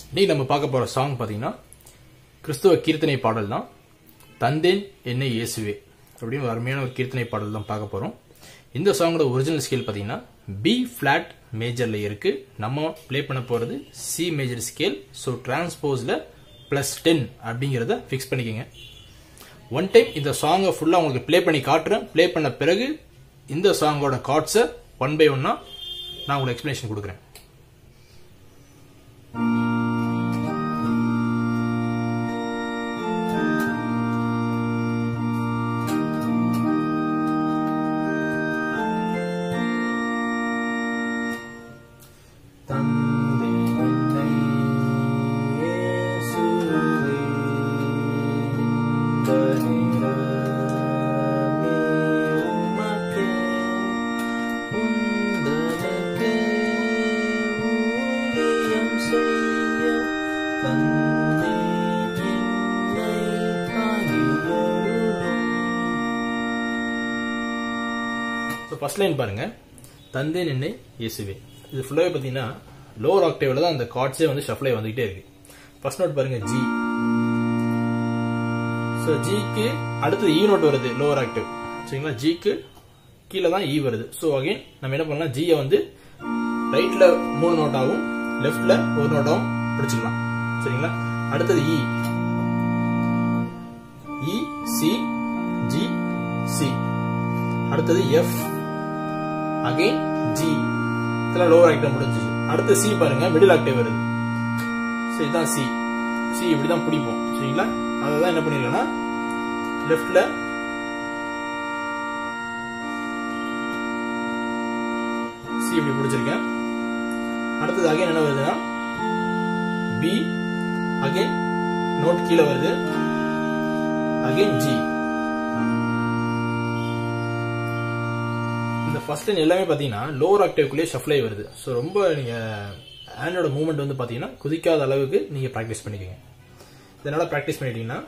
இன்னைக்கு நம்ம பார்க்க போற சாங் பாத்தீங்கன்னா கிறிஸ்துவ கீர்த்தனை பாடல் தான் தந்தேன் என்னை இயேசுவே அப்படின்னு ஒரு அருமையான ஒரு கீர்த்தனை பாடல் தான் பார்க்க போறோம் இந்த சாங்கோட ஒரிஜினல் ஸ்கேல் பாத்தீங்கன்னா பி ஃபிளாட் மேஜர்ல இருக்கு நம்ம ப்ளே பண்ண போறது சி மேஜர் ஸ்கேல் ஸோ டிரான்ஸ்போஸ்ல பிளஸ் டென் அப்படிங்கிறத ஃபிக்ஸ் பண்ணிக்கோங்க ஒன் டைம் இந்த சாங்கை ஃபுல்லாக உங்களுக்கு ப்ளே பண்ணி காட்டுறேன் ப்ளே பண்ண பிறகு இந்த சாங்கோட கார்ட்ஸை ஒன் பை ஒன்னா நான் உங்களுக்கு எக்ஸ்பிளேஷன் கொடுக்குறேன் ஃபர்ஸ்ட் லைன் பாருங்க தந்தே நின்னை இயேசுவே இது ஃபுல்லாவே பார்த்தீங்கன்னா லோவர் ஆக்டேவ்ல தான் அந்த கார்ட்ஸே வந்து ஷஃப்ளை வந்துகிட்டே இருக்கு ஃபர்ஸ்ட் நோட் பாருங்க ஜி ஸோ ஜிக்கு அடுத்தது இ நோட் வருது லோவர் ஆக்டிவ் சரிங்களா ஜிக்கு கீழே தான் இ வருது ஸோ அகைன் நம்ம என்ன பண்ணலாம் ஜியை வந்து ரைட்ல மூணு நோட்டாகவும் லெஃப்ட்ல ஒரு நோட்டாகவும் பிடிச்சிக்கலாம் சரிங்களா அடுத்தது E E C G C அடுத்தது எஃப் அகைன் ஜி இதெல்லாம் லோவர் ஆக்டிவ் முடிஞ்சிச்சு அடுத்து சி பாருங்க மிடில் ஆக்டிவ் வருது ஸோ இதுதான் சி சி இப்படி தான் பிடிப்போம் சரிங்களா அதை தான் என்ன பண்ணிருக்கேன்னா லெஃப்ட்ல சி இப்படி பிடிச்சிருக்கேன் அடுத்தது அகைன் என்ன வருதுன்னா பி அகைன் நோட் கீழே வருது அகைன் ஜி இந்த ஃபர்ஸ்ட் லைன் எல்லாமே பார்த்தீங்கன்னா லோவர் ஆக்டிவ்குள்ளேயே ஷஃப்ளை வருது ஸோ ரொம்ப நீங்கள் ஹேண்டோட மூவ்மெண்ட் வந்து பார்த்தீங்கன்னா குதிக்காத அளவுக்கு நீங்கள் ப்ராக்டிஸ் பண்ணிக்கோங்க இதனால் ப்ராக்டிஸ் பண்ணிட்டீங்கன்னா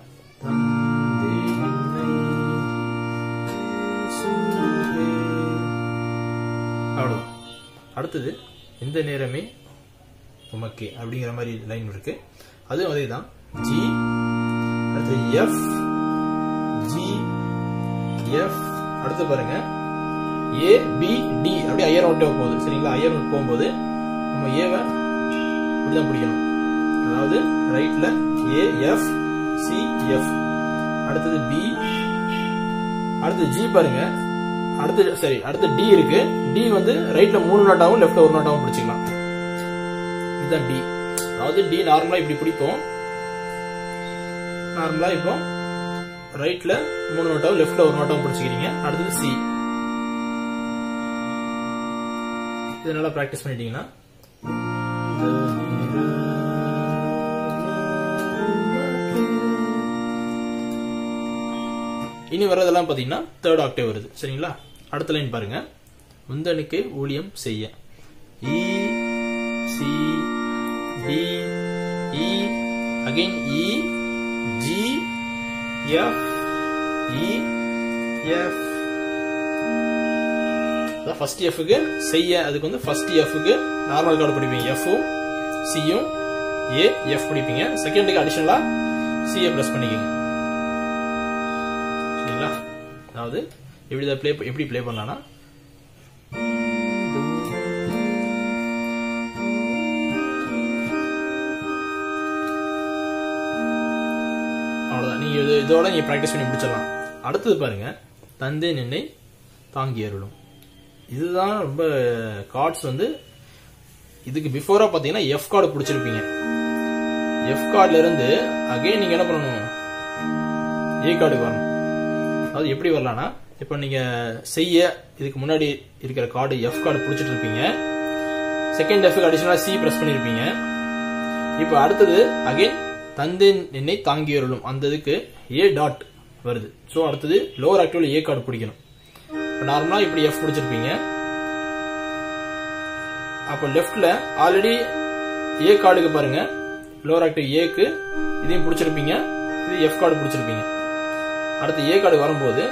அவ்வளோதான் அடுத்தது இந்த நேரமே உமக்கு அப்படிங்கிற மாதிரி லைன் இருக்கு அதுவும் அதே தான் ஜி அடுத்து எஃப் ஜி எஃப் அடுத்து பாருங்க ஏ பி டி அப்படியே ஐயர் நோட்டே போகுது சரிங்களா ஐயர் நோட் போகும்போது நம்ம ஏவை இப்படிதான் பிடிக்கணும் அதாவது ரைட்ல ஏ எஃப் சி எஃப் அடுத்தது பி அடுத்து ஜி பாருங்க அடுத்து சரி அடுத்து டி இருக்கு டி வந்து ரைட்ல மூணு நோட்டாவும் லெஃப்ட்ல ஒரு நோட்டாவும் பிடிச்சிக்கலாம் இதுதான் டி அதாவது டி நார்மலா இப்படி பிடிப்போம் நார்மலா இப்போ ரைட்ல மூணு நோட்டாவும் லெஃப்ட்ல ஒரு நோட்டாவும் பிடிச்சிக்கிறீங்க அடுத்தது சி இது நல்லா ப்ராக்டிஸ் பண்ணிட்டீங்கன்னா இனி வர்றதெல்லாம் பார்த்தீங்கன்னா தேர்ட் ஆக்டேவ் வருது சரிங்களா அடுத்த லைன் பாருங்க முந்தனுக்கு ஊழியம் செய்ய E C D E again E G F E F first எஃப்க்கு செய்ய அதுக்கு வந்து ஃபர்ஸ்ட் எஃப்க்கு நார்மல் கார்டு பிடிப்பீங்க எஃப்பும் சியும் ஏ எஃப் பிடிப்பீங்க செகண்டுக்கு அடிஷனலா சிஏ ப்ரெஸ் பண்ணிக்கோங்க சரிங்களா அதாவது எப்படி இதை ப்ளே எப்படி ப்ளே பண்ணலாம்னா அவ்வளோதான் நீங்க இது இதோட நீங்க ப்ராக்டிஸ் பண்ணி முடிச்சிடலாம் அடுத்தது பாருங்க தந்தை நின்னை தாங்கி அருளும் இதுதான் ரொம்ப கார்ட்ஸ் வந்து இதுக்கு பிஃபோரா பாத்தீங்கன்னா எஃப் கார்டு பிடிச்சிருப்பீங்க எஃப் கார்டுல இருந்து அகைன் நீங்க என்ன பண்ணணும் ஏ கார்டுக்கு வரணும் அது எப்படி வரலாம்னா இப்போ நீங்க செய்ய இதுக்கு முன்னாடி இருக்கிற கார்டு எஃப் கார்டு பிடிச்சிட்டு இருப்பீங்க செகண்ட் எஃப் அடிஷனலா சி பிரஸ் பண்ணிருப்பீங்க இப்போ அடுத்தது அகைன் தந்தை என்னை தாங்கி வரலும் அந்த இதுக்கு ஏ டாட் வருது ஸோ அடுத்தது லோவர் ஆக்டிவ்ல ஏ கார்டு பிடிக்கணும் இப்போ நார்மலாக இப்படி எஃப் பிடிச்சிருப்பீங்க அப்போ லெஃப்ட்ல ஆல்ரெடி ஏ கார்டுக்கு பாருங்க லோவர் ஆக்டிவ் ஏக்கு இதையும் பிடிச்சிருப்பீங்க இது எஃப் கார்டு பிடிச்சிருப்பீங்க அடுத்து ஏ கார்டு வரும்போது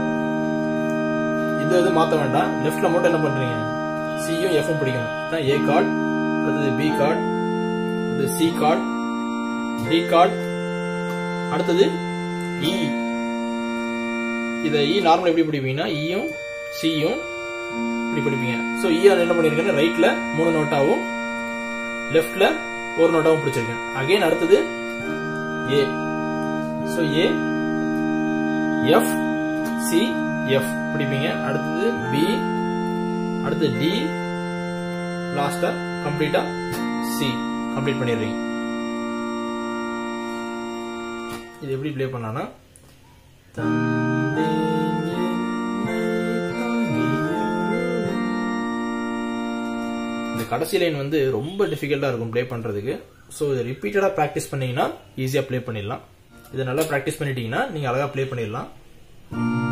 இந்த இது மாற்ற வேண்டாம் லெஃப்ட்ல மட்டும் என்ன பண்றீங்க சியும் எஃப்பும் பிடிக்கணும் தான் ஏ கார்டு அடுத்தது பி கார்டு அடுத்து சி கார்ட் டி கார்ட் அடுத்தது இ இதை இ நார்மல் எப்படி பிடிப்பீங்கன்னா இயும் சியும் இப்படி படிப்பீங்க ஸோ ஈஆர் என்ன பண்ணிருக்கேன்னா ரைட்ல மூணு நோட்டாவும் லெஃப்ட்ல ஒரு நோட்டாவும் பிடிச்சிருக்கேன் அகைன் அடுத்தது A so A F C F பிடிப்பீங்க அடுத்தது பி அடுத்து டி லாஸ்டா கம்ப்ளீட்டா சி கம்ப்ளீட் பண்ணிடுறீங்க இது எப்படி ப்ளே பண்ணலாம்னா தந்தே இந்த கடைசி லைன் வந்து ரொம்ப டிஃபிகல்ட்டா இருக்கும் ப்ளே பண்றதுக்கு ஸோ இதை ரிப்பீட்டடா ப்ராக்டிஸ் பண்ணீங்கன்னா ஈஸியா ப்ளே பண்ணிடலாம் இதை நல்லா ப்ராக்டிஸ் பண்ணிட்டீங்கன்னா நீங்க அழகா ப்ளே பண்ணிடலாம்